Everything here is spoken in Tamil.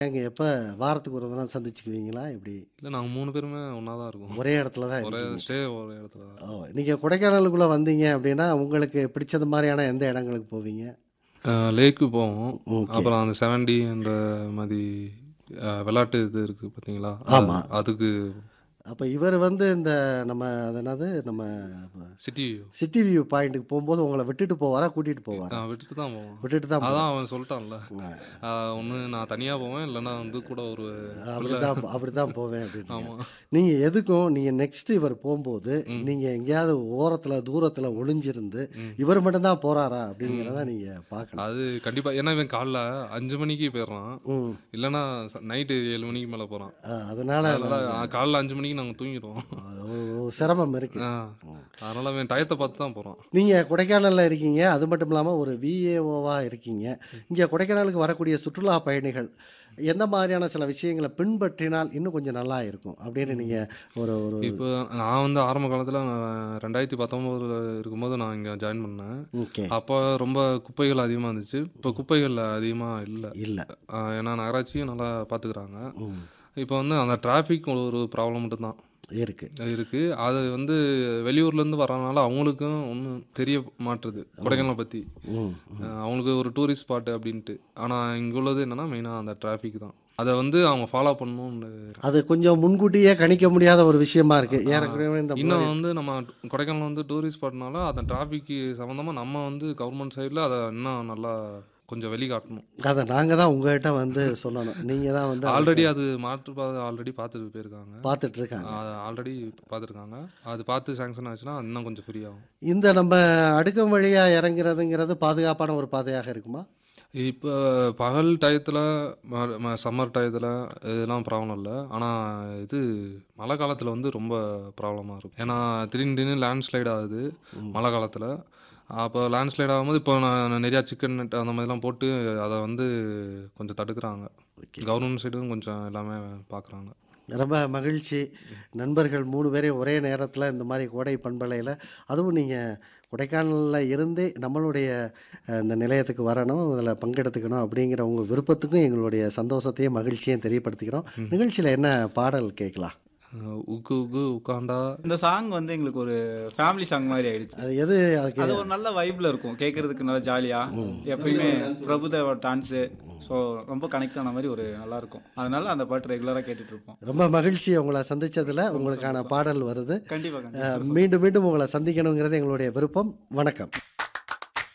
ஏங்க எப்போ வாரத்துக்கு ஒரு தடவை சந்திச்சுக்குவீங்களா எப்படி இல்லை நாங்கள் மூணு பேருமே ஒன்றா தான் இருக்கோம் ஒரே இடத்துல தான் ஒரே இருக்கீங்க. ஸ்டே ஒரே இடத்துல தான் ஓ நீங்கள் கொடைக்கானலுக்குள்ளே வந்தீங்க அப்படின்னா உங்களுக்கு பிடிச்சது மாதிரியான எந்த இடங்களுக்கு போவீங்க லேக்கு போவோம் ஓகே அப்புறம் அந்த செவன்டி அந்த மாதிரி அஹ், விளையாட்டு இது இருக்குது பார்த்தீங்களா ஆமா. அதுக்கு அப்போ இவர் வந்து இந்த நம்ம அது என்னது நம்ம சிட்டி சிட்டி வியூ பாயிண்ட்டுக்கு போகும்போது உங்களை விட்டுட்டு போவாரா கூட்டிகிட்டு போவாரா விட்டுட்டு தான் போவோம் விட்டுட்டு தான் அதான் அவன் சொல்லிட்டான்ல போவாங்க. ஒன்று நான் தனியாக போவேன் இல்லைன்னா வந்து கூட ஒரு அப்படிதான் அப்படிதான் போவேன் அப்படின்னு ஆமாம் நீங்க எதுக்கும் நீங்க நெக்ஸ்ட் இவர் போகும்போது நீங்க எங்கேயாவது ஓரத்துல தூரத்துல ஒளிஞ்சிருந்து ம். இவர் மட்டும்தான் போறாரா அப்படிங்கிறத நீங்க பார்க்கணும் அது கண்டிப்பாக ஏன்னா இவன் காலைல அஞ்சு மணிக்கு போயிடுறான் ம். இல்லைன்னா நைட்டு ஏழு மணிக்கு மேலே போகிறான் அஹ் அதனால அதனால காலைல அஞ்சு மணிக்கு நாங்கள் தூங்கிடுவோம் அது ஒரு- ஒரு சிரமம் இருக்கு ஆ, அதனால அவன் டயத்தை பார்த்து தான் போகிறான் நீங்க கொடைக்கானல்ல இருக்கீங்க அது மட்டும் இல்லாம ஒரு விஏஓவா இருக்கீங்க இங்க கொடைக்கானலுக்கு வரக்கூடிய சுற்றுலா பயணிகள் எந்த மாதிரியான சில விஷயங்களை பின்பற்றினால் இன்னும் கொஞ்சம் நல்லா இருக்கும் அப்படின்னு நீங்க ஒரு ஒரு இப்போ நான் வந்து ஆரம்ப காலத்தில் ரெண்டாயிரத்தி பத்தொம்போதில் இருக்கும்போது நான் இங்கே ஜாயின் பண்ணேன் ஓகே அப்போ ரொம்ப குப்பைகள் அதிகமாக இருந்துச்சு இப்போ குப்பைகள் அதிகமாக இல்லை இல்ல ஏன்னா நகராட்சியும் நல்லா பார்த்துக்கிறாங்க ம். இப்போ வந்து அந்த டிராஃபிக் ஒரு ப்ராப்ளம் மட்டும்தான் இருக்கு இருக்குது அது வந்து வெளியூர்லேருந்து வரனால அவங்களுக்கும் ஒன்றும் தெரிய மாட்டுது கொடைக்கானலை பற்றி ம் அவங்களுக்கு ஒரு டூரிஸ்ட் ஸ்பாட்டு அப்படின்ட்டு ஆனால் இங்கே உள்ளது என்னென்னா மெயினாக அந்த டிராஃபிக் தான் அதை வந்து அவங்க ஃபாலோ பண்ணணும்னு அது கொஞ்சம் முன்கூட்டியே கணிக்க முடியாத ஒரு விஷயமா இருக்கு ஏறக்குறைய இந்த இன்னும் வந்து நம்ம கொடைக்கானல் வந்து டூரிஸ்ட் ஸ்பாட்னால அந்த டிராஃபிக் சம்மந்தமாக நம்ம வந்து கவர்மெண்ட் சைடில் அதை இன்னும் நல்லா கொஞ்சம் வெளிக்காட்டணும் அதை நாங்கள் தான் உங்ககிட்ட வந்து சொல்லணும் நீங்கள் தான் வந்து ஆல்ரெடி அது மாற்று பாதை ஆல்ரெடி பார்த்துட்டு போயிருக்காங்க பார்த்துட்டு இருக்காங்க ஆல்ரெடி பார்த்துருக்காங்க அது பார்த்து சாங்ஷன் ஆச்சுன்னா இன்னும் கொஞ்சம் ஃப்ரீ ஆகும் இந்த நம்ம அடுக்கம் வழியாக இறங்குறதுங்கிறது பாதுகாப்பான ஒரு பாதையாக இருக்குமா இப்போ பகல் டயத்தில் சம்மர் டயத்தில் இதெல்லாம் ப்ராப்ளம் இல்லை ஆனால் இது மழை காலத்தில் வந்து ரொம்ப ப்ராப்ளமாக இருக்கும் ஏன்னா திடீர்னு திடீர்னு லேண்ட்ஸ்லைட் ஆகுது மழை காலத்தில் அப்போ லேண்ட்ஸ்லைட் ஆகும்போது இப்போ நான் நிறையா சிக்கன் நெட் அந்த மாதிரிலாம் போட்டு அதை வந்து கொஞ்சம் தடுக்கிறாங்க கவர்மெண்ட் சைடும் கொஞ்சம் எல்லாமே பார்க்குறாங்க ரொம்ப மகிழ்ச்சி நண்பர்கள் மூணு பேரையும் ஒரே நேரத்தில் இந்த மாதிரி கோடை பண்பலையில் அதுவும் நீங்கள் கொடைக்கானலில் இருந்தே நம்மளுடைய அஹ், இந்த நிலையத்துக்கு வரணும் அதில் பங்கெடுத்துக்கணும் அப்படிங்கிற உங்கள் விருப்பத்துக்கும் எங்களுடைய சந்தோஷத்தையும் மகிழ்ச்சியையும் தெரியப்படுத்திக்கிறோம் நிகழ்ச்சியில் என்ன பாடல் கேட்கலாம் அஹ் உக்கு உக்கு உட்காண்டா இந்த சாங் வந்து எங்களுக்கு ஒரு ஃபேமிலி சாங் மாதிரி ஆயிடுச்சு அது எது அதுக்கு அது ஒரு நல்ல வைப்ல இருக்கும் கேட்கறதுக்கு நல்லா ஜாலியா எப்பயுமே பிரபுதேவா டான்ஸு ஸோ ரொம்ப கனெக்ட் ஆன மாதிரி ஒரு நல்லா இருக்கும் அதனால அந்த பாட்டு ரெகுலராக கேட்டுட்டு இருப்போம் ரொம்ப மகிழ்ச்சி உங்களை சந்திச்சதுல உங்களுக்கான பாடல் வருது கண்டிப்பா கண்டிப்பா அஹ், மீண்டும் மீண்டும் உங்களை சந்திக்கணுங்கிறது எங்களுடைய விருப்பம் வணக்கம்